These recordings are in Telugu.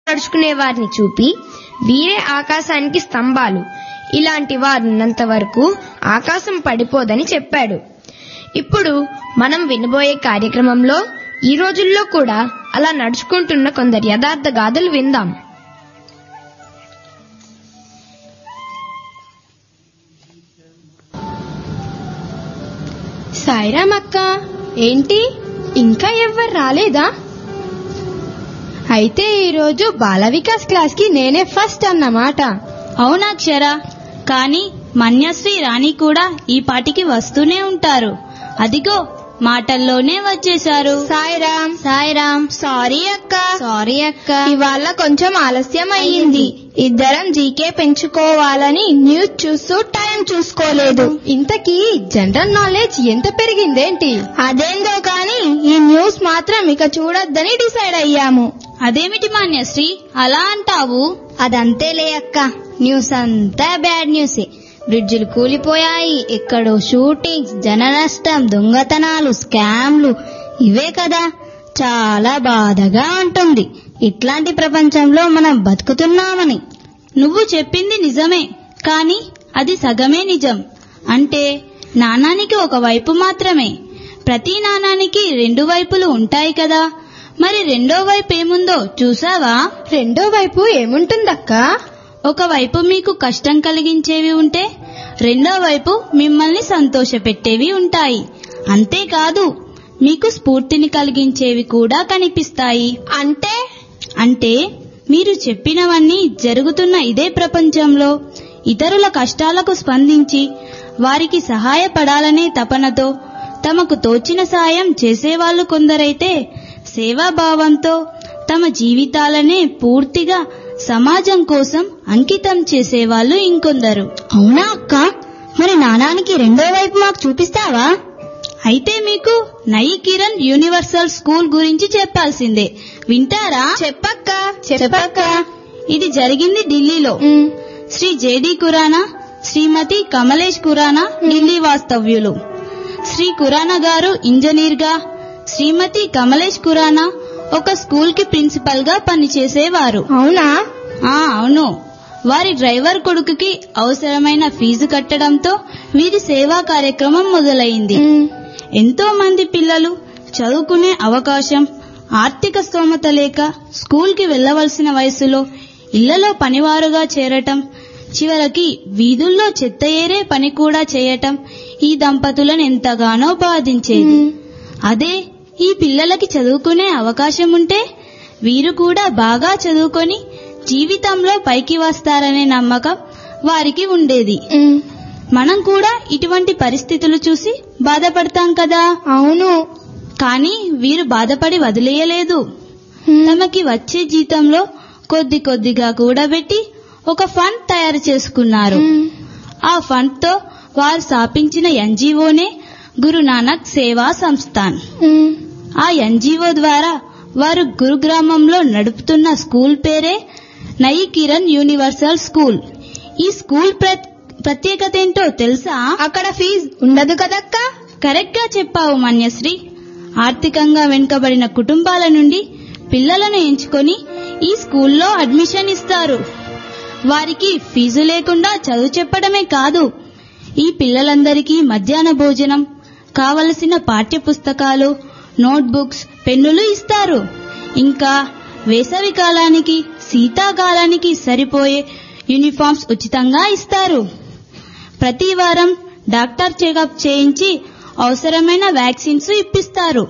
నడుచుకునే వారిని చూపి వీరే ఆకాశానికి స్తంభాలు ఇలాంటి వారున్నంత వరకు ఆకాశం పడిపోదని చెప్పాడు ఇప్పుడు మనం వినబోయే కార్యక్రమంలో ఈ రోజుల్లో కూడా అలా నడుచుకుంటున్న కొందరు యథార్థ గాథలు విందాం సాయిరామ్ అక్క ఏంటి ఇంకా ఎవ్వరు రాలేదా అయితే ఈరోజు బాల వికాస్ క్లాస్ కి నేనే ఫస్ట్ అన్నమాట అవునాక్షర కానీ మన్యశ్రీ రాణి కూడా ఈ పాటికి వస్తూనే ఉంటారు అదిగో మాటల్లోనే వచ్చేశారు సాయిరామ్ సాయిరామ్ సారీ అక్క సారీ అక్క ఇవాళ కొంచెం ఆలస్యం అయ్యింది ఇద్దరం జీకే పెంచుకోవాలని న్యూస్ చూస్తూ టైం చూసుకోలేదు ఇంతకీ జనరల్ నాలెడ్జ్ ఎంత పెరిగిందేంటి అదేందో కానీ ఈ న్యూస్ మాత్రం ఇక చూడొద్దని డిసైడ్ అయ్యాము అదేమిటి మాన్యశ్రీ అలా అంటావు అదంతేలే అక్క న్యూస్ అంతా బ్యాడ్ న్యూసే బ్రిడ్జిలు కూలిపోయాయి ఎక్కడో షూటింగ్స్ జన నష్టం దొంగతనాలు స్కామ్లు ఇవే కదా చాలా బాధగా ఉంటుంది ఇట్లాంటి ప్రపంచంలో మనం బతుకుతున్నామని నువ్వు చెప్పింది నిజమే కానీ అది సగమే నిజం అంటే నాణానికి ఒక వైపు మాత్రమే ప్రతి నాణానికి రెండు వైపులు ఉంటాయి కదా మరి రెండో వైపు ఏముందో చూసావా రెండో వైపు ఏముంటుందక్క ఒకవైపు మీకు కష్టం కలిగించేవి ఉంటే రెండో వైపు మిమ్మల్ని సంతోషపెట్టేవి ఉంటాయి అంతేకాదు మీకు స్ఫూర్తిని కలిగించేవి కూడా కనిపిస్తాయి అంటే అంటే మీరు చెప్పినవన్నీ జరుగుతున్న ఇదే ప్రపంచంలో ఇతరుల కష్టాలకు స్పందించి వారికి సహాయపడాలనే తపనతో తమకు తోచిన సాయం చేసేవాళ్లు కొందరైతే సేవాభావంతో తమ జీవితాలనే పూర్తిగా సమాజం కోసం అంకితం చేసేవాళ్లు ఇంకొందరు అవునా అక్క మరి నాణానికి రెండో వైపు మాకు చూపిస్తావా అయితే మీకు నయి కిరణ్ యూనివర్సల్ స్కూల్ గురించి చెప్పాల్సిందే వింటారా చెప్పక్క చెప్పక్క ఇది జరిగింది ఢిల్లీలో ఉమ్, శ్రీ జేడి కురానా శ్రీమతి కమలేష్ కురానా ఢిల్లీ వాస్తవ్యులు శ్రీ కురానా గారు ఇంజనీర్ గా శ్రీమతి కమలేష్ కురానా ఒక స్కూల్ కి ప్రిన్సిపల్ గా పనిచేసేవారు అవునా ఆ అవును వారి డ్రైవర్ కొడుకుకి అవసరమైన ఫీజు కట్టడంతో వీరి సేవా కార్యక్రమం మొదలైంది ఉమ్, ఎంతో మంది పిల్లలు చదువుకునే అవకాశం ఆర్థిక స్తోమత లేక స్కూల్కి వెళ్ళవలసిన వయసులో ఇళ్లలో పనివారుగా చేరటం చివరికి వీధుల్లో చెత్త ఏరే పని కూడా చేయటం ఈ దంపతులను ఎంతగానో బాధించేది ఉమ్. అదే ఈ పిల్లలకి చదువుకునే అవకాశం ఉంటే వీరు కూడా బాగా చదువుకొని జీవితంలో పైకి వస్తారనే నమ్మకం వారికి ఉండేది ఉమ్, మనం కూడా ఇటువంటి పరిస్థితులు చూసి బాధపడతాం కదా అవును కానీ వీరు బాధపడి వదిలేయలేదు ఉమ్, తమకి వచ్చే జీతంలో కొద్ది కొద్దిగా కూడబెట్టి ఒక ఫండ్ తయారు చేసుకున్నారు ఉమ్, ఆ ఫండ్ తో వారు స్థాపించిన ఎన్జిఓనే గురునానక్ సేవా సంస్థాన్ ఉమ్, ఆ ఎన్జిఓ ద్వారా వారు గురుగ్రామంలో నడుపుతున్న స్కూల్ పేరే నయి కిరణ్ యూనివర్సల్ స్కూల్ ఈ స్కూల్ ప్ర- ప్రత్యేకత ఏంటో తెలుసా అక్కడ ఫీజు ఉండదు కదక్క కరెక్ట్ గా చెప్పావు మన్యశ్రీ ఆర్థికంగా వెనుకబడిన కుటుంబాల నుండి పిల్లలను ఎంచుకొని ఈ స్కూల్లో అడ్మిషన్ ఇస్తారు వారికి ఫీజు లేకుండా చదువు చెప్పడమే కాదు ఈ పిల్లలందరికీ మధ్యాహ్న భోజనం కావలసిన పాఠ్య పుస్తకాలు నోట్బుక్స్ పెన్నులు ఇస్తారు ఇంకా వేసవి కాలానికి శీతాకాలానికి సరిపోయే యూనిఫామ్స్ ఉచితంగా ఇస్తారు ప్రతి వారం డాక్టర్ చెకప్ చేయించి అవసరమైన వ్యాక్సిన్స్ ఇప్పిస్తారు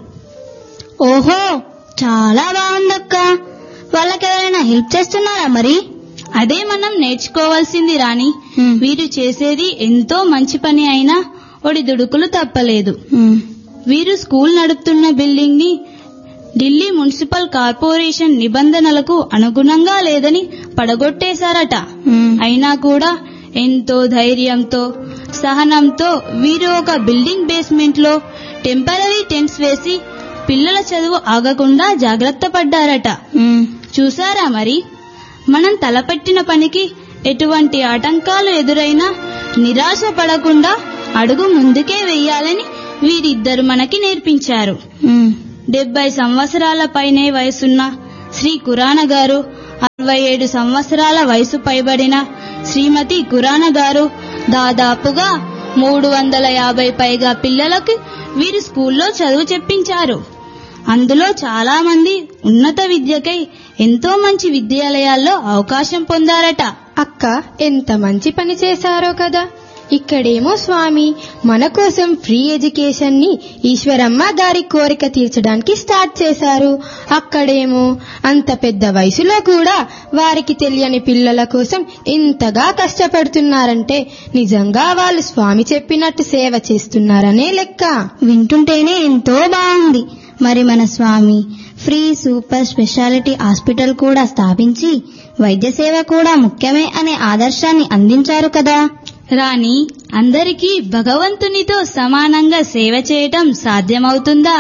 ఓహో చాలా బాగుందక్క వాళ్ళకెవరైనా హెల్ప్ చేస్తున్నారా మరి అదే మనం నేర్చుకోవాల్సింది రాణి హ్మ్. వీరు చేసేది ఎంతో మంచి పని అయినా ఒడిదుడుకులు తప్పలేదు ఉమ్, వీరు స్కూల్ నడుపుతున్న బిల్డింగ్ ని ఢిల్లీ మున్సిపల్ కార్పొరేషన్ నిబంధనలకు అనుగుణంగా లేదని పడగొట్టేశారట ఉమ్, అయినా కూడా ఎంతో ధైర్యంతో సహనంతో వీరు ఒక బిల్డింగ్ బేస్మెంట్ లో టెంపరీ టెంట్స్ వేసి పిల్లల చదువు ఆగకుండా జాగ్రత్త పడ్డారట ఉమ్. చూసారా మరి మనం తలపెట్టిన పనికి ఎటువంటి ఆటంకాలు ఎదురైనా నిరాశ పడకుండా అడుగు ముందుకే వెయ్యాలని వీరిద్దరు మనకి నేర్పించారు ఉమ్. డెబ్బై సంవత్సరాల పైనే వయసున్న శ్రీ కురాన గారు అరవై ఏడు సంవత్సరాల వయసు పైబడిన శ్రీమతి కురాన గారు దాదాపుగా మూడు వందల యాభై పైగా పిల్లలకు వీరి స్కూల్లో చదువు చెప్పించారు అందులో చాలా మంది ఉన్నత విద్యకై ఎంతో మంచి విద్యాలయాల్లో అవకాశం పొందారట అక్క ఎంత మంచి పని చేశారో కదా ఇక్కడేమో స్వామి మన కోసం ఫ్రీ ఎడ్యుకేషన్ ని ఈశ్వరమ్మ గారి కోరిక తీర్చడానికి స్టార్ట్ చేశారు అక్కడేమో అంత పెద్ద వయసులో కూడా వారికి తెలియని పిల్లల కోసం ఇంతగా కష్టపడుతున్నారంటే నిజంగా వాళ్ళు స్వామి చెప్పినట్టు సేవ చేస్తున్నారనే లెక్క వింటుంటేనే ఎంతో బాగుంది మరి మన Swami free super speciality hospital కూడా స్థాపించి వైద్య సేవ కూడా ముఖ్యమే అనే ఆదర్శాన్ని అందించారు కదా రాణి అందరికీ భగవంతునితో సమానంగా సేవ చేయటం సాధ్యమవుతుందా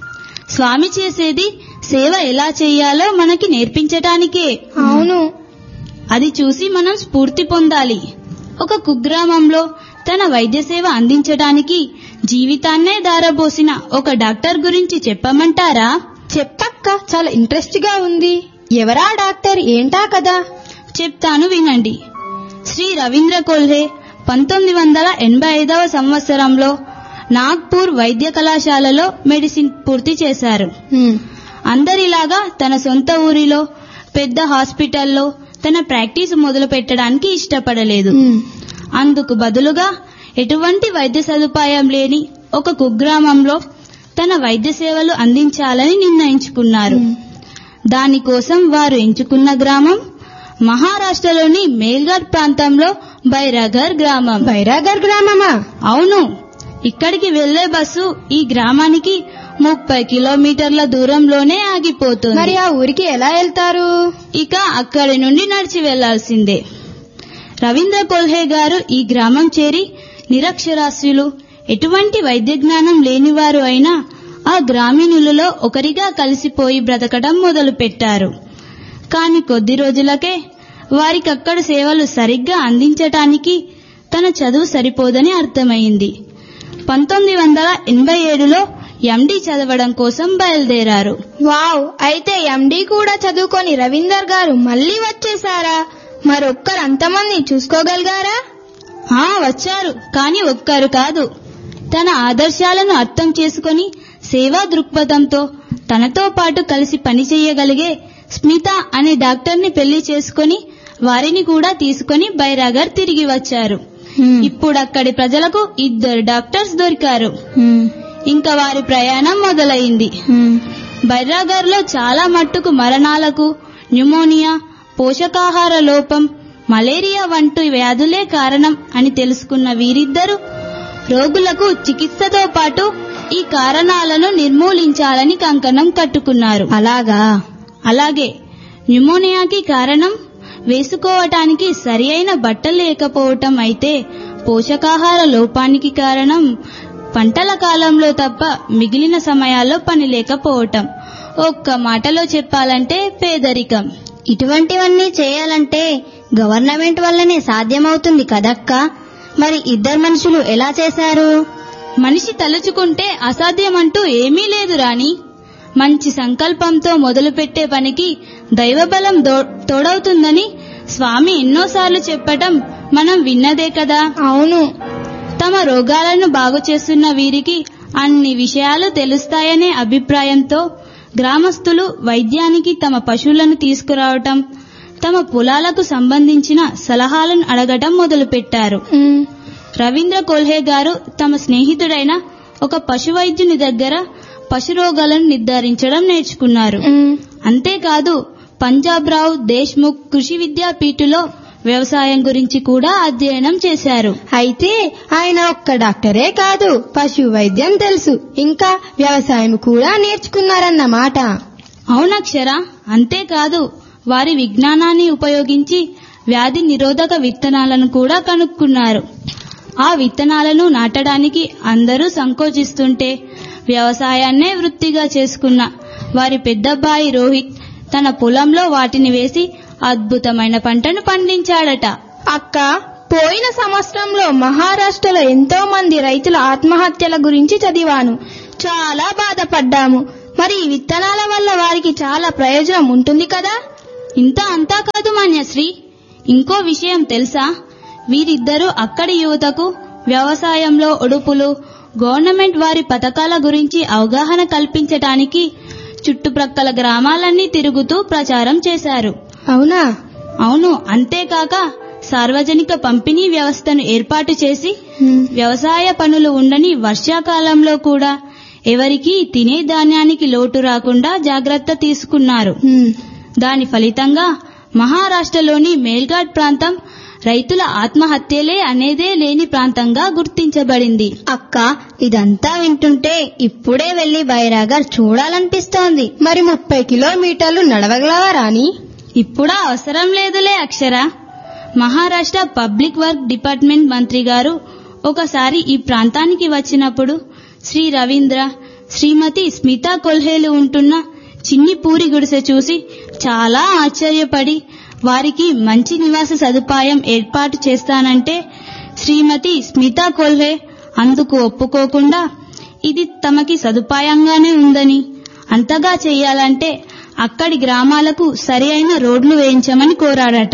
స్వామి చేసేది సేవ ఎలా చేయాలో మనకి నేర్పించటానికే అవును అది చూసి మనం స్ఫూర్తి పొందాలి ఒక కుగ్రామంలో తన వైద్య సేవ అందించడానికి జీవితాన్నే దారబోసిన ఒక డాక్టర్ గురించి చెప్పమంటారా చెప్పక్క చాలా ఇంట్రెస్ట్ గా ఉంది ఎవరా డాక్టర్ ఏంటా కదా చెప్తాను వినండి శ్రీ రవీంద్ర కొల్హే పంతొమ్మిది వందల ఎనభై ఐదవ సంవత్సరంలో నాగ్పూర్ వైద్య కళాశాలలో మెడిసిన్ పూర్తి చేశారు హ్మ్. అందరిలాగా తన సొంత ఊరిలో పెద్ద హాస్పిటల్లో తన ప్రాక్టీస్ మొదలు పెట్టడానికి ఇష్టపడలేదు హ్మ్. అందుకు బదులుగా ఎటువంటి వైద్య సదుపాయం లేని ఒక కుగ్రామంలో తన వైద్య సేవలు అందించాలని నిర్ణయించుకున్నారు దానికోసం వారు ఎంచుకున్న గ్రామం మహారాష్ట్రలోని మేల్ఘర్ ప్రాంతంలో బైరాగర్ గ్రామం బైరాగర్ గ్రామమా అవును ఇక్కడికి వెళ్లే బస్సు ఈ గ్రామానికి ముప్పై కిలోమీటర్ల దూరంలోనే ఆగిపోతుంది మరి ఆ ఊరికి ఎలా వెళ్తారు ఇక అక్కడి నుండి నడిచి వెళ్లాల్సిందే రవీంద్ర కొల్హే గారు ఈ గ్రామం చేరి నిరక్షరాస్యులు ఎటువంటి వైద్య జ్ఞానం లేనివారు అయినా ఆ గ్రామీణులలో ఒకరిగా కలిసిపోయి బ్రతకడం మొదలుపెట్టారు కాని కొద్ది రోజులకే వారికక్కడ సేవలు సరిగ్గా అందించటానికి తన చదువు సరిపోదని అర్థమైంది పంతొమ్మిది వందల ఎనభై ఏడులో ఎండి చదవడం కోసం బయలుదేరారు వావ్ అయితే ఎండి కూడా చదువుకొని రవీందర్ గారు మళ్ళీ వచ్చేసారా మరొక్కరు అంతమంది చూసుకోగలిగారా ఆ వచ్చారు కాని ఒక్కరు కాదు తన ఆదర్శాలను అర్థం చేసుకొని సేవా దృక్పథంతో తనతో పాటు కలిసి పనిచేయగలిగే స్మిత అనే డాక్టర్ని పెళ్లి చేసుకొని వారిని కూడా తీసుకొని బైరాగర్ తిరిగి వచ్చారు ఇప్పుడు అక్కడి ప్రజలకు ఇద్దరు డాక్టర్స్ దొరికారు ఇంకా వారి ప్రయాణం మొదలైంది బైరాగర్ లో చాలా మట్టుకు మరణాలకు న్యూమోనియా పోషకాహార లోపం మలేరియా వంటి వ్యాధులే కారణం అని తెలుసుకున్న వీరిద్దరూ రోగులకు చికిత్సతో పాటు ఈ కారణాలను నిర్మూలించాలని కంకణం కట్టుకున్నారు అలాగా అలాగే న్యూమోనియాకి కారణం వేసుకోవటానికి సరి అయిన బట్టలు లేకపోవటం అయితే పోషకాహార లోపానికి కారణం పంటల కాలంలో తప్ప మిగిలిన సమయాల్లో పని లేకపోవటం ఒక్క మాటలో చెప్పాలంటే పేదరికం ఇటువంటివన్నీ చేయాలంటే గవర్నమెంట్ వల్లనే సాధ్యమవుతుంది కదక్క మరి ఇద్దరు మనుషులు ఎలా చేశారు మనిషి తలుచుకుంటే అసాధ్యమంటూ ఏమీ లేదు రాణి మంచి సంకల్పంతో మొదలుపెట్టే పనికి దైవబలం దో- తోడవుతుందని స్వామి ఎన్నోసార్లు చెప్పటం మనం విన్నదే కదా అవును తమ రోగాలను బాగు చేస్తున్న వీరికి అన్ని విషయాలు తెలుస్తాయనే అభిప్రాయంతో గ్రామస్తులు వైద్యానికి తమ పశువులను తీసుకురావటం తమ పొలాలకు సంబంధించిన సలహాలను అడగటం మొదలుపెట్టారు ఉమ్, రవీంద్ర కోల్హే గారు తమ స్నేహితుడైన ఒక పశు వైద్యుని దగ్గర పశు రోగాలను నిర్ధారించడం నేర్చుకున్నారు ఉమ్. అంతేకాదు పంజాబ్ రావు దేశ్ముఖ్ కృషి విద్యాపీఠులో వ్యవసాయం గురించి కూడా అధ్యయనం చేశారు అయితే ఆయన ఒక్క డాక్టరే కాదు పశు వైద్యం తెలుసు ఇంకా వ్యవసాయం కూడా నేర్చుకున్నారన్నమాట అవునక్షర అంతేకాదు వారి విజ్ఞానాన్ని ఉపయోగించి వ్యాధి నిరోధక విత్తనాలను కూడా కనుక్కున్నారు ఆ విత్తనాలను నాటడానికి అందరూ సంకోచిస్తుంటే వ్యవసాయాన్నే వృత్తిగా చేసుకున్న వారి పెద్దబ్బాయి రోహిత్ తన పొలంలో వాటిని వేసి అద్భుతమైన పంటను పండించాడట అక్క పోయిన సంవత్సరంలో మహారాష్ట్రలో ఎంతో మంది రైతుల ఆత్మహత్యల గురించి చదివాను చాలా బాధపడ్డాము మరి ఈ విత్తనాల వల్ల వారికి చాలా ప్రయోజనం ఉంటుంది కదా ఇంత అంతా కాదు మాన్యశ్రీ ఇంకో విషయం తెలుసా వీరిద్దరూ అక్కడి యువతకు వ్యవసాయంలో ఒడుపులు గవర్నమెంట్ వారి పథకాల గురించి అవగాహన కల్పించటానికి చుట్టుప్రక్కల గ్రామాలన్నీ తిరుగుతూ ప్రచారం చేశారు అవునా అవును అంతేకాక సార్వజనిక పంపిణీ వ్యవస్థను ఏర్పాటు చేసి వ్యవసాయ పనులు ఉండని వర్షాకాలంలో కూడా ఎవరికీ తినే ధాన్యానికి లోటు రాకుండా జాగ్రత్త తీసుకున్నారు దాని ఫలితంగా మహారాష్ట్రలోని మేల్ఘాట్ ప్రాంతం రైతుల ఆత్మహత్యలే అనేదే లేని ప్రాంతంగా గుర్తించబడింది అక్క ఇదంతా వింటుంటే ఇప్పుడే వెళ్లి బైరాగర్ చూడాలనిపిస్తోంది మరి ముప్పై కిలోమీటర్లు నడవగలవా రాని ఇప్పుడా అవసరం లేదులే Akshara Maharashtra public work department మంత్రి గారు ఒకసారి ఈ ప్రాంతానికి వచ్చినప్పుడు శ్రీ రవీంద్ర శ్రీమతి స్మితా కొల్హేలు ఉంటున్న చిన్ని పూరి గుడిసె చూసి చాలా ఆశ్చర్యపడి వారికి మంచి నివాస సదుపాయం ఏర్పాటు చేస్తానంటే శ్రీమతి స్మితా కొల్హే అందుకు ఒప్పుకోకుండా ఇది తమకి సదుపాయంగానే ఉందని అంతగా చెయ్యాలంటే అక్కడి గ్రామాలకు సరి అయిన రోడ్లు వేయించమని కోరాడట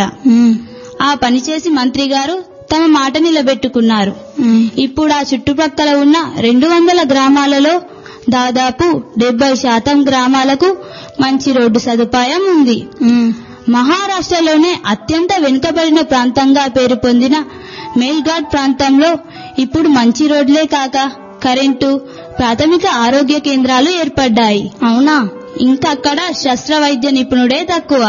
ఆ పనిచేసి మంత్రి గారు తమ మాట నిలబెట్టుకున్నారు ఇప్పుడు ఆ చుట్టుప్రక్కల ఉన్న రెండు వందల గ్రామాలలో దాదాపు డెబ్బై శాతం గ్రామాలకు మంచి రోడ్డు సదుపాయం ఉంది మహారాష్ట్రలోనే అత్యంత వెనుకబడిన ప్రాంతంగా పేరు పొందిన మేల్ఘాట్ ప్రాంతంలో ఇప్పుడు మంచి రోడ్లే కాక కరెంటు ప్రాథమిక ఆరోగ్య కేంద్రాలు ఏర్పడ్డాయి అవునా ఇంకా అక్కడ శస్త్రవైద్య నిపుణుడే తక్కువ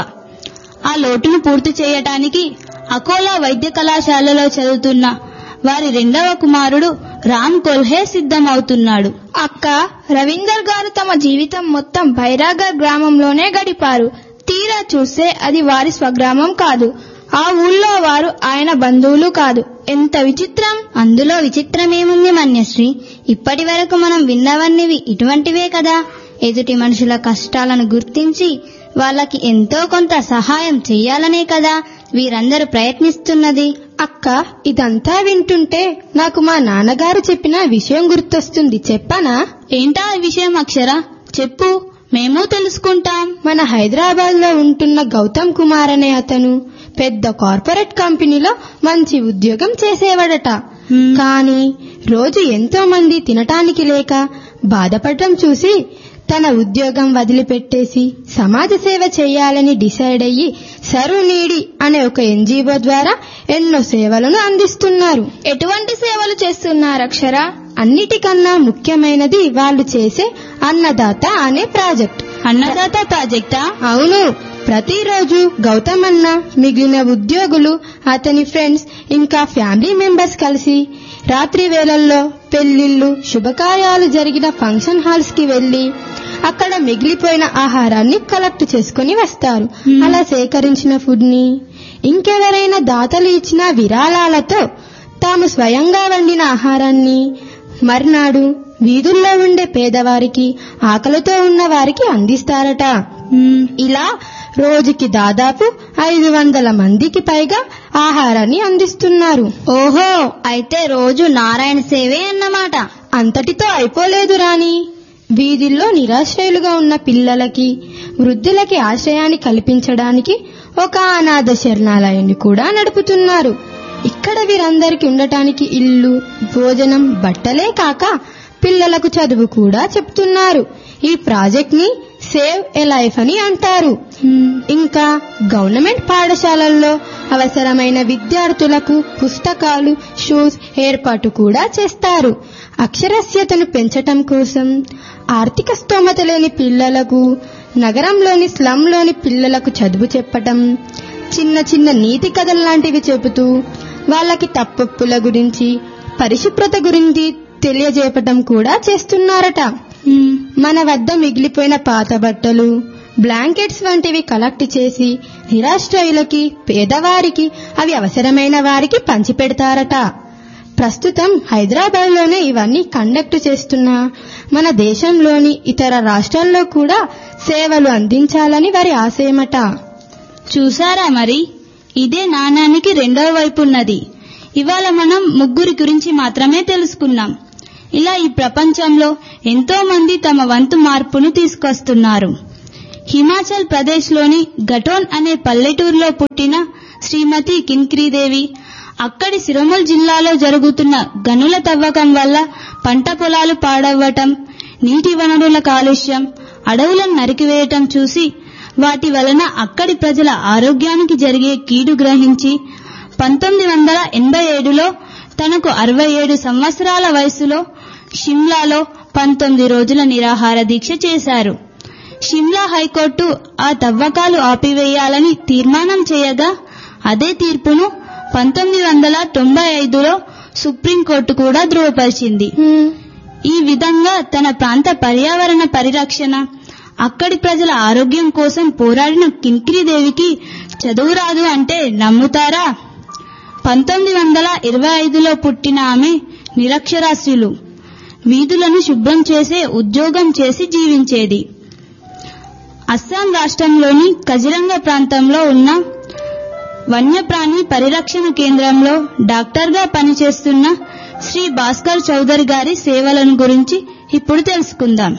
ఆ లోటును పూర్తి చేయటానికి అకోలా వైద్య కళాశాలలో చదువుతున్న వారి రెండవ కుమారుడు రామ్ కొల్హే సిద్ధమవుతున్నాడు అక్క రవీందర్ గారు తమ జీవితం మొత్తం బైరాగర్ గ్రామంలోనే గడిపారు తీరా చూస్తే అది వారి స్వగ్రామం కాదు ఆ ఊళ్ళో వారు ఆయన బంధువులు కాదు ఎంత విచిత్రం అందులో విచిత్రమేముంది మన్యశ్రీ ఇప్పటి వరకు మనం విన్నవన్నీ ఇటువంటివే కదా ఎదుటి మనుషుల కష్టాలను గుర్తించి వాళ్ళకి ఎంతో కొంత సహాయం చెయ్యాలనే కదా వీరందరూ ప్రయత్నిస్తున్నది అక్క ఇదంతా వింటుంటే నాకు మా నాన్నగారు చెప్పిన విషయం గుర్తొస్తుంది చెప్పనా ఏంటా ఈ విషయం అక్షర చెప్పు మేము తెలుసుకుంటాం మన హైదరాబాద్ లో ఉంటున్న గౌతమ్ కుమార్ అనే అతను పెద్ద కార్పొరేట్ కంపెనీలో మంచి ఉద్యోగం చేసేవాడట హ్మ్. కానీ రోజు ఎంతో మంది తినటానికి లేక బాధపడటం చూసి తన ఉద్యోగం వదిలిపెట్టేసి సమాజ సేవ చేయాలని డిసైడ్ అయ్యి సరు నీడి అనే ఒక ఎన్జిఓ ద్వారా ఎన్నో సేవలను అందిస్తున్నారు ఎటువంటి సేవలు చేస్తున్నారు అక్షర అన్నిటికన్నా ముఖ్యమైనది వాళ్ళు చేసే అన్నదాత అనే ప్రాజెక్ట్ అన్నదాత ప్రాజెక్టా అవును ప్రతిరోజు గౌతమ్ అన్న మిగిలిన ఉద్యోగులు అతని ఫ్రెండ్స్ ఇంకా ఫ్యామిలీ మెంబర్స్ కలిసి రాత్రి వేళల్లో పెళ్లిళ్ళు శుభకార్యాలు జరిగిన ఫంక్షన్ హాల్స్ కి వెళ్లి అక్కడ మిగిలిపోయిన ఆహారాన్ని కలెక్ట్ చేసుకుని వస్తారు Hmm. అలా సేకరించిన ఫుడ్ ని ఇంకెవరైనా దాతలు ఇచ్చిన విరాళాలతో తాము స్వయంగా వండిన ఆహారాన్ని మర్నాడు వీధుల్లో ఉండే పేదవారికి ఆకలితో ఉన్న వారికి అందిస్తారట మ్మ్. ఇలా రోజుకి దాదాపు ఐదు వందల మందికి పైగా ఆహారాన్ని అందిస్తున్నారు ఓహో అయితే రోజు నారాయణ సేవే అన్నమాట అంతటితో అయిపోలేదు రాని వీధుల్లో నిరాశ్రయులుగా ఉన్న పిల్లలకి వృద్ధులకి ఆశ్రయాన్ని కల్పించడానికి ఒక అనాథ శరణాలయాన్ని కూడా నడుపుతున్నారు ఇక్కడ వీరందరికీ ఉండటానికి ఇల్లు భోజనం బట్టలే కాక పిల్లలకు చదువు కూడా చెప్తున్నారు ఈ ప్రాజెక్ట్ ని సేవ్ ఎ లైఫ్ అని అంటారు ఇంకా గవర్నమెంట్ పాఠశాలల్లో అవసరమైన విద్యార్థులకు పుస్తకాలు షూస్ ఏర్పాటు కూడా చేస్తారు అక్షరస్యతను పెంచటం కోసం ఆర్థిక స్తోమత లేని పిల్లలకు నగరంలోని స్లంలోని పిల్లలకు చదువు చెప్పటం చిన్న చిన్న నీతి కథలు లాంటివి చెబుతూ వాళ్ళకి తప్పొప్పుల గురించి పరిశుభ్రత గురించి తెలియజేపటం కూడా చేస్తున్నారట మ్మ్. మన వద్ద మిగిలిపోయిన పాత బట్టలు బ్లాంకెట్స్ వంటివి కలెక్ట్ చేసి నిరాశ్రయులకి పేదవారికి అవి అవసరమైన వారికి పంచిపెడతారట ప్రస్తుతం హైదరాబాద్ లోనే ఇవన్నీ కండక్ట్ చేస్తున్న మన దేశంలోని ఇతర రాష్ట్రాల్లో కూడా సేవలు అందించాలని వారి ఆశయమట చూసారా మరి ఇదే నాణానికి రెండో వైపు ఉన్నది ఇవాళ మనం ముగ్గురి గురించి మాత్రమే తెలుసుకున్నాం ఇలా ఈ ప్రపంచంలో ఎంతో మంది తమ వంతు మార్పును తీసుకొస్తున్నారు హిమాచల్ ప్రదేశ్లోని గటోన్ అనే పల్లెటూరులో పుట్టిన శ్రీమతి కిన్క్రీదేవి అక్కడి సిరమల్ జిల్లాలో జరుగుతున్న గనుల తవ్వకం వల్ల పంట పొలాలు పాడవ్వటం నీటి వనరుల కాలుష్యం అడవులను నరికివేయటం చూసి వాటి వలన అక్కడి ప్రజల ఆరోగ్యానికి జరిగే కీడు గ్రహించి పంతొమ్మిది వందల ఎనభై ఏడులో తనకు అరవై ఏడు సంవత్సరాల వయసులో షిమ్లాలో పంతొమ్మిది రోజుల నిరాహార దీక్ష చేశారు షిమ్లా హైకోర్టు ఆ తవ్వకాలు ఆపివేయాలని తీర్మానం చేయగా అదే తీర్పును పంతొమ్మిది వందల తొంభై ఐదులో సుప్రీంకోర్టు కూడా ధృవపరిచింది ఈ విధంగా తన ప్రాంత పర్యావరణ పరిరక్షణ అక్కడి ప్రజల ఆరోగ్యం కోసం పోరాడిన కింక్రీదేవికి చదువు రాదు అంటే నమ్ముతారా పంతొమ్మిది వందల ఇరవై ఐదులో పుట్టిన ఆమె నిరక్షరాస్యులు వీధులను శుభ్రం చేసే ఉద్యోగం చేసి జీవించేది అస్సాం రాష్ట్రంలోని కజిరంగ ప్రాంతంలో ఉన్న వన్యప్రాణి పరిరక్షణ కేంద్రంలో డాక్టర్గా పనిచేస్తున్న శ్రీ భాస్కర్ చౌదరి గారి సేవలను గురించి ఇప్పుడు తెలుసుకుందాం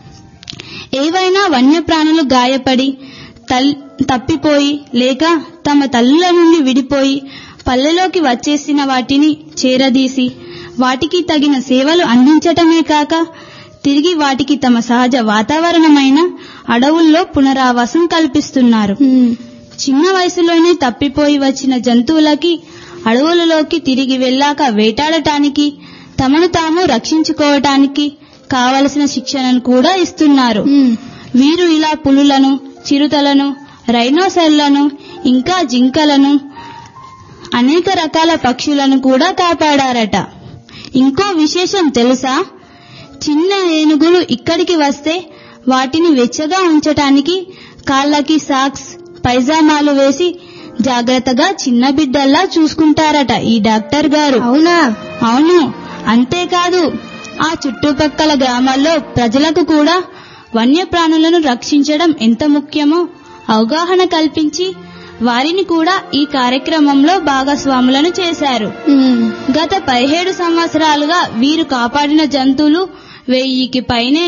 ఏవైనా వన్యప్రాణులు గాయపడి తల్ తప్పిపోయి లేక తమ తల్లుల నుండి విడిపోయి పల్లెలోకి వచ్చేసిన వాటిని చేరదీసి వాటికి తగిన సేవలు అందించటమే కాక తిరిగి వాటికి తమ సహజ వాతావరణమైన అడవుల్లో పునరావాసం కల్పిస్తున్నారు చిన్న వయసులోనే తప్పిపోయి వచ్చిన జంతువులకి అడవులలోకి తిరిగి వెళ్ళాక వేటాడటానికి తమను తాము రక్షించుకోవటానికి కావలసిన శిక్షణను కూడా ఇస్తున్నారు వీరు ఇలా పులులను చిరుతలను రైనోసెర్లను ఇంకా జింకలను అనేక రకాల పక్షులను కూడా కాపాడారట ఇంకో విశేషం తెలుసా చిన్న ఏనుగులు ఇక్కడికి వస్తే వాటిని వెచ్చగా ఉంచటానికి కాళ్ళకి సాక్స్ పైజామాలు వేసి జాగ్రత్తగా చిన్న బిడ్డల్లా చూసుకుంటారట ఈ డాక్టర్ గారు అవునా అవును అంతేకాదు ఆ చుట్టుపక్కల గ్రామాల్లో ప్రజలకు కూడా వన్యప్రాణులను రక్షించడం ఎంత ముఖ్యమో అవగాహన కల్పించి వారిని కూడా ఈ కార్యక్రమంలో భాగస్వాములను చేశారు గత పదిహేడు సంవత్సరాలుగా వీరు కాపాడిన జంతువులు వెయ్యికి పైనే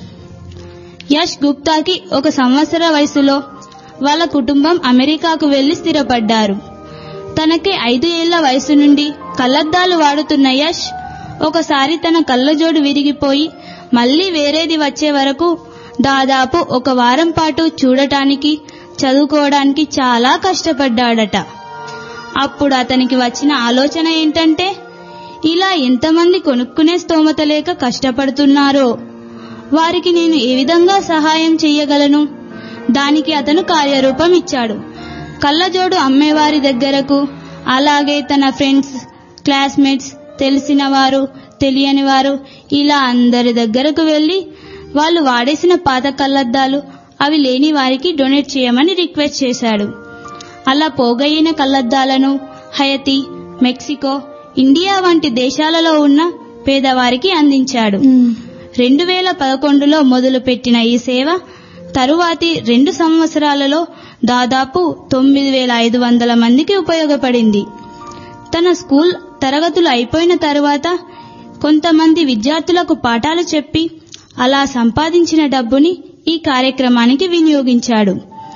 యష్ గుప్తాకి ఒక సంవత్సర వయసులో వాళ్ళ కుటుంబం అమెరికాకు వెళ్లి స్థిరపడ్డారు తనకి ఐదు ఏళ్ల వయసు నుండి కళ్లద్దాలు వాడుతున్న యష్ ఒకసారి తన కళ్ళజోడు విరిగిపోయి మళ్ళీ వేరేది వచ్చే వరకు దాదాపు ఒక వారం పాటు చూడటానికి చదువుకోవడానికి చాలా కష్టపడ్డాడట అప్పుడు అతనికి వచ్చిన ఆలోచన ఏంటంటే ఇలా ఎంతమంది కొనుక్కునే స్తోమత లేక కష్టపడుతున్నారో వారికి నేను ఏ విధంగా సహాయం చెయ్యగలను దానికి అతను కార్యరూపం ఇచ్చాడు కళ్ళజోడు అమ్మేవారి దగ్గరకు అలాగే తన ఫ్రెండ్స్ క్లాస్మేట్స్ తెలిసిన వారు తెలియని వారు ఇలా అందరి దగ్గరకు వెళ్లి వాళ్ళు వాడేసిన పాత కళ్ళద్దాలు అవి లేని వారికి డొనేట్ చేయమని రిక్వెస్ట్ చేశాడు అలా పోగయ్యిన కళ్ళద్దాలను హయతి మెక్సికో ఇండియా వంటి దేశాలలో ఉన్న పేదవారికి అందించాడు రెండు వేల పదకొండులో మొదలుపెట్టిన ఈ సేవ తరువాతి రెండు సంవత్సరాలలో దాదాపు తొమ్మిది వేల ఐదు వందల మందికి ఉపయోగపడింది తన స్కూల్ తరగతులు అయిపోయిన తరువాత కొంతమంది విద్యార్థులకు పాఠాలు చెప్పి అలా సంపాదించిన డబ్బుని ఈ కార్యక్రమానికి వినియోగించాడు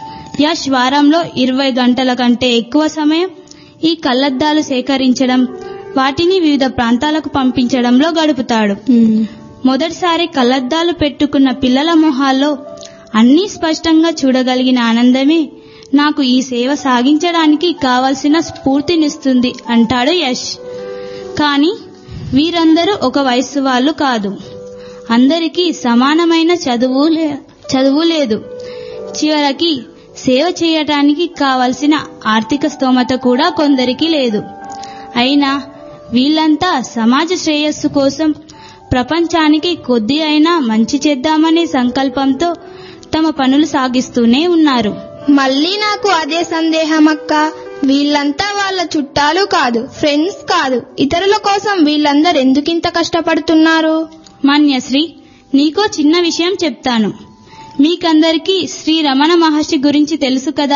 యష్ వారంలో ఇరవై గంటల కంటే ఎక్కువ సమయం ఈ కళ్లద్దాలు సేకరించడం వాటిని వివిధ ప్రాంతాలకు పంపించడంలో గడుపుతాడు మొదటిసారి కళ్లద్దాలు పెట్టుకున్న పిల్లల మొహాల్లో అన్నీ స్పష్టంగా చూడగలిగిన ఆనందమే నాకు ఈ సేవ సాగించడానికి కావలసిన స్ఫూర్తినిస్తుంది అంటాడు యష్ కానీ వీరందరూ ఒక వయస్సు వాళ్ళు కాదు అందరికీ సమానమైన చదువు లే- చదువు లేదు చివరికి సేవ చేయటానికి కావలసిన ఆర్థిక స్తోమత కూడా కొందరికి లేదు అయినా వీళ్ళంతా సమాజ శ్రేయస్సు కోసం ప్రపంచానికి కొద్ది అయినా మంచి చేద్దామనే సంకల్పంతో తమ పనులు సాగిస్తూనే ఉన్నారు మళ్ళీ నాకు అదే సందేహం అక్క వీళ్ళంతా వాళ్ళ చుట్టాలు కాదు ఫ్రెండ్స్ కాదు ఇతరుల కోసం వీళ్ళందరూ ఎందుకింత కష్టపడుతున్నారు మాన్యశ్రీ నీకో చిన్న విషయం చెప్తాను మీకందరికీ శ్రీ రమణ మహర్షి గురించి తెలుసు కదా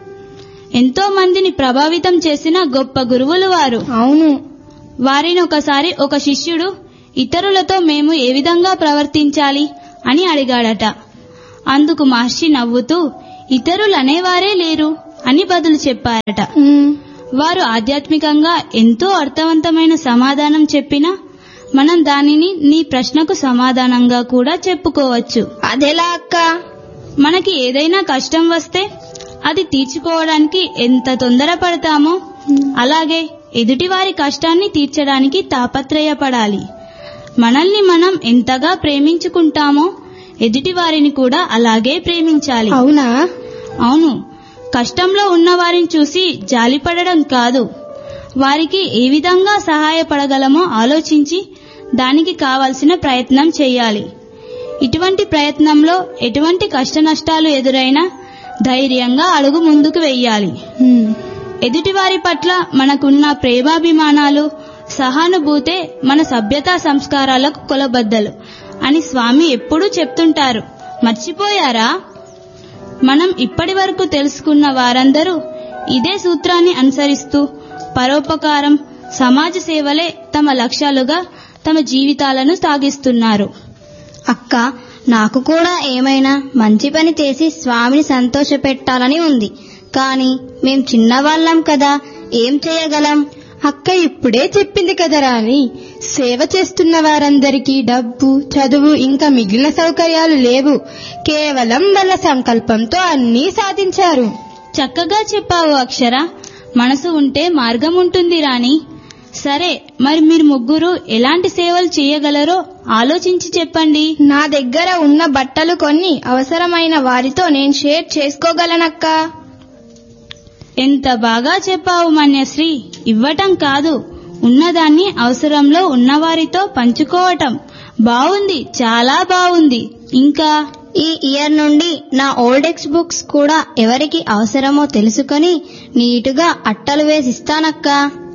ఎంతో మందిని ప్రభావితం చేసిన గొప్ప గురువులు వారు అవును వారిని ఒకసారి ఒక శిష్యుడు ఇతరులతో మేము ఏ విధంగా ప్రవర్తించాలి అని అడిగాడట అందుకు మహర్షి నవ్వుతూ ఇతరులు అనేవారే లేరు అని బదులు చెప్పారట వారు ఆధ్యాత్మికంగా ఎంతో అర్థవంతమైన సమాధానం చెప్పినా మనం దానిని నీ ప్రశ్నకు సమాధానంగా కూడా చెప్పుకోవచ్చు అదెలా అక్క మనకి ఏదైనా కష్టం వస్తే అది తీర్చుకోవడానికి ఎంత తొందరపడతామో అలాగే ఎదుటివారి కష్టాన్ని తీర్చడానికి తాపత్రయపడాలి మనల్ని మనం ఎంతగా ప్రేమించుకుంటామో ఎదుటివారిని కూడా అలాగే ప్రేమించాలి అవునా అవును కష్టంలో ఉన్న వారిని చూసి జాలిపడడం కాదు వారికి ఏ విధంగా సహాయపడగలమో ఆలోచించి దానికి కావలసిన ప్రయత్నం చేయాలి ఇటువంటి ప్రయత్నంలో ఎటువంటి కష్ట నష్టాలు ఎదురైనా ధైర్యంగా అడుగు ముందుకు వెయ్యాలి ఎదుటివారి పట్ల మనకున్న ప్రేమాభిమానాలు సహానుభూతే మన సభ్యతా సంస్కారాలకు కొలబద్దలు అని స్వామి ఎప్పుడూ చెప్తుంటారు మర్చిపోయారా మనం ఇప్పటి వరకు తెలుసుకున్న వారందరూ ఇదే సూత్రాన్ని అనుసరిస్తూ పరోపకారం సమాజ సేవలే తమ లక్ష్యాలుగా తమ జీవితాలను సాగిస్తున్నారు అక్క నాకు కూడా ఏమైనా మంచి పని చేసి స్వామిని సంతోషపెట్టాలని ఉంది కానీ మేం చిన్నవాళ్ళం కదా ఏం చేయగలం అక్క ఇప్పుడే చెప్పింది కదా రాని సేవ చేస్తున్న వారందరికీ డబ్బు చదువు ఇంకా మిగిలిన సౌకర్యాలు లేవు కేవలం వాళ్ళ సంకల్పంతో అన్నీ సాధించారు చక్కగా చెప్పావు అక్షర మనసు ఉంటే మార్గం ఉంటుంది రాని సరే మరి మీరు ముగ్గురు ఎలాంటి సేవలు చేయగలరో ఆలోచించి చెప్పండి నా దగ్గర ఉన్న బట్టలు కొన్ని అవసరమైన వారితో నేను షేర్ చేసుకోగలనక్క ఎంత బాగా చెప్పావు మన్యశ్రీ ఇవ్వటం కాదు ఉన్నదాన్ని అవసరంలో ఉన్నవారితో పంచుకోవటం బావుంది చాలా బావుంది ఇంకా ఈ ఇయర్ నుండి నా ఓల్డెక్స్ బుక్స్ కూడా ఎవరికి అవసరమో తెలుసుకొని నీటుగా అట్టలు వేసిస్తానక్క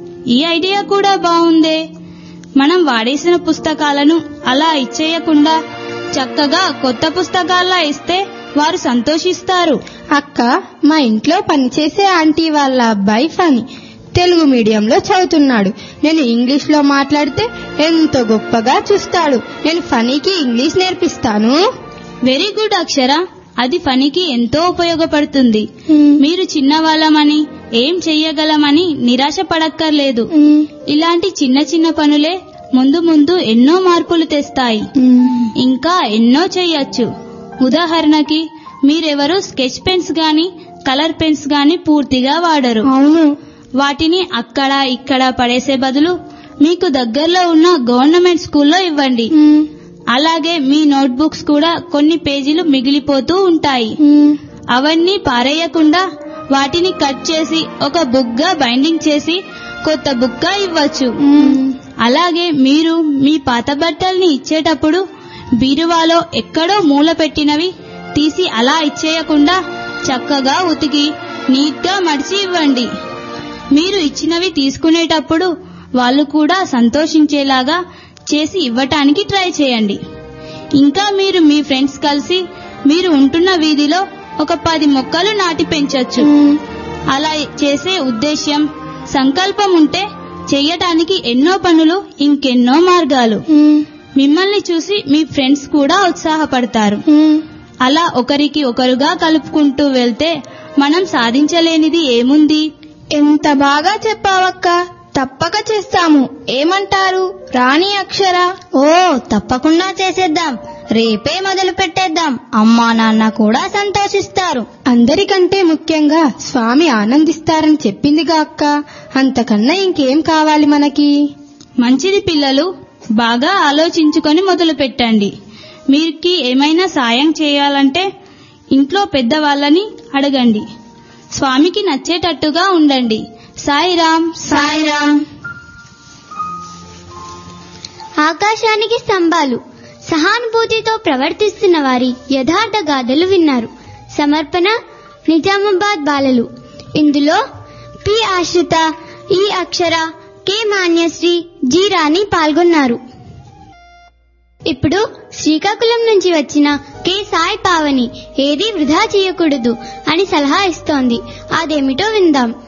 ఈ ఐడియా కూడా బావుందే మనం వాడేసిన పుస్తకాలను అలా ఇచ్చేయకుండా చక్కగా కొత్త పుస్తకాల్లా ఇస్తే వారు సంతోషిస్తారు అక్క మా ఇంట్లో పనిచేసే ఆంటీ వాళ్ళ అబ్బాయి ఫని తెలుగు మీడియంలో చదువుతున్నాడు నేను ఇంగ్లీష్ లో మాట్లాడితే ఎంతో గొప్పగా చూస్తాడు నేను ఫనీకి ఇంగ్లీష్ నేర్పిస్తాను వెరీ గుడ్ అక్షర అది ఫనికి ఎంతో ఉపయోగపడుతుంది మీరు చిన్నవాళ్ళమని ఏం చెయ్యగలమని నిరాశ పడక్కర్లేదు ఇలాంటి చిన్న చిన్న పనులే ముందు ముందు ఎన్నో మార్పులు తెస్తాయి ఇంకా ఎన్నో చెయ్యొచ్చు ఉదాహరణకి మీరెవరు స్కెచ్ పెన్స్ గాని కలర్ పెన్స్ గాని పూర్తిగా వాడరు అవును వాటిని అక్కడ ఇక్కడ పడేసే బదులు మీకు దగ్గరలో ఉన్న గవర్నమెంట్ స్కూల్లో ఇవ్వండి అలాగే మీ నోట్బుక్స్ కూడా కొన్ని పేజీలు మిగిలిపోతూ ఉంటాయి అవన్నీ పారేయకుండా వాటిని కట్ చేసి ఒక బుక్గా బైండింగ్ చేసి కొత్త బుక్గా ఇవ్వచ్చు అలాగే మీరు మీ పాత బట్టల్ని ఇచ్చేటప్పుడు బీరువాలో ఎక్కడో మూల పెట్టినవి తీసి అలా ఇచ్చేయకుండా చక్కగా ఉతికి నీట్గా మడిచి ఇవ్వండి మీరు ఇచ్చినవి తీసుకునేటప్పుడు వాళ్ళు కూడా సంతోషించేలాగా చేసి ఇవ్వటానికి ట్రై చేయండి ఇంకా మీరు మీ ఫ్రెండ్స్ కలిసి మీరు ఉంటున్న వీధిలో ఒక పది మొక్కలు నాటి పెంచొచ్చు అలా చేసే ఉద్దేశ్యం సంకల్పం ఉంటే చెయ్యటానికి ఎన్నో పనులు ఇంకెన్నో మార్గాలు మిమ్మల్ని చూసి మీ ఫ్రెండ్స్ కూడా ఉత్సాహపడతారు అలా ఒకరికి ఒకరుగా కలుపుకుంటూ వెళ్తే మనం సాధించలేనిది ఏముంది ఎంత బాగా చెప్పావక్క తప్పక చేస్తాము ఏమంటారు రాణి అక్షర ఓ తప్పకుండా చేసేద్దాం రేపే మొదలు పెట్టేద్దాం అమ్మా నాన్న కూడా సంతోషిస్తారు అందరికంటే ముఖ్యంగా స్వామి ఆనందిస్తారని చెప్పిందిగా అక్క అంతకన్నా ఇంకేం కావాలి మనకి మంచిది పిల్లలు బాగా ఆలోచించుకొని మొదలు పెట్టండి మీరికి ఏమైనా సాయం చేయాలంటే ఇంట్లో పెద్దవాళ్ళని అడగండి స్వామికి నచ్చేటట్టుగా ఉండండి సాయిరాం సాయిరాం ఆకాశానికి స్తంభాలు సహానుభూతితో ప్రవర్తిస్తున్న వారి యథార్థ గాథలు విన్నారు సమర్పణ నిజామాబాద్ బాలలు ఇందులో పి ఆశ్రిత ఈ అక్షర కె మాన్యశ్రీ జి రాణి పాల్గొన్నారు ఇప్పుడు శ్రీకాకుళం నుంచి వచ్చిన కె సాయి పావని ఏది వృధా చేయకూడదు అని సలహా ఇస్తోంది అదేమిటో విందాం